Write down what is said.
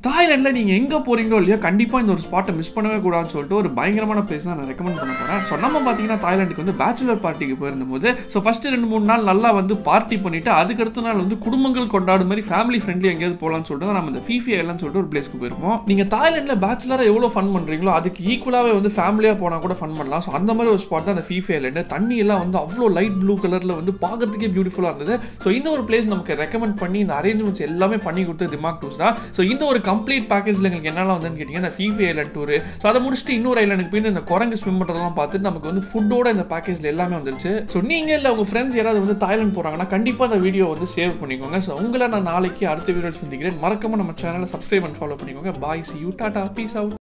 தாய்லாண்டில் நீங்கள் எங்கே போறீங்களோ இல்லையோ கண்டிப்பாக இந்த ஒரு ஸ்பாட்டை மிஸ் பண்ணவே கூடாதுன்னு சொல்லிட்டு ஒரு பயங்கரமான பிளேஸ் தான் நான் ரெக்கமெண்ட் பண்ண போகிறேன் ஸோ நம்ம பார்த்தீங்கன்னா தாய்லாந்துக்கு வந்து பேச்சுலர் பார்ட்டிக்கு போயிருந்தபோது ஸோ ஃபஸ்ட்டு ரெண்டு மூணு நாள் நல்லா வந்து பார்ட்டி பண்ணிட்டு அதுக்கடுத்த நாள் வந்து குடும்பங்கள் கொண்டாடும் மாதிரி ஃபேமிலி ஃப்ரெண்ட்லி எங்கேயாவது போகலான்னு சொல்லிட்டு தான் நம்ம இந்த ஃபீஃபி ஐலான்னு சொல்லிட்டு ஒரு பிளேஸ்க்கு போயிருப்போம் நீங்கள் தாய்லாண்டில் பேச்சுலராக எவ்வளோ ஃபன் பண்ணுறீங்களோ அதுக்கு ஈக்குவலாகவே வந்து ஃபேமிலியாக போனால் கூட ஃபன் பண்ணலாம் ஸோ அந்த மாதிரி ஒரு ஸ்பாட் தான் அந்த ஃபீஃபி ஐலாண்டு தண்ணி எல்லாம் வந்து அவ்வளோ லைட் ப்ளூ கலரில் வந்து பார்க்கறதுக்கே பியூட்டிஃபுல்லாக இருந்தது ஸோ இந்த ஒரு பிளேஸ் நமக்கு ரெக்கமெண்ட் பண்ணி இந்த அரேஞ்ச்மெண்ட்ஸ் எல்லாமே பண்ணி கொடுத்து திமாக் டூஸ் தான் ஸோ இந்த ஒரு கம்ப்ளீட் பேக்கேஜில் எங்களுக்கு என்னெல்லாம் வந்துன்னு கேட்டிங்கன்னா இந்த ஃபீஃபி ஐலாண்ட் டூர் ஸோ அதை முடிச்சுட்டு இன்னொரு ஐலாண்டுக்கு போய் இந்த குரங்கு ஸ்விம் பண்ணுறதெல்லாம் பார்த்துட்டு நமக்கு வந்து ஃபுட்டோட இந்த பேக்கேஜில் எல்லாமே வந்துருச்சு ஸோ நீங்கள் இல்லை உங்கள் ஃப்ரெண்ட்ஸ் யாராவது வந்து தாய்லாந்து போகிறாங்கன்னா கண்டிப்பாக அந்த வீடியோ வந்து சேவ் பண்ணிக்கோங்க ஸோ உங்களை நான் நாளைக்கு அடுத்த வீடியோ சந்திக்கிறேன் மறக்காம நம்ம சேனலை சப்ஸ்கிரைப் அண்ட் ஃபாலோ பண்ணிக்கோங்க bye see you tata peace out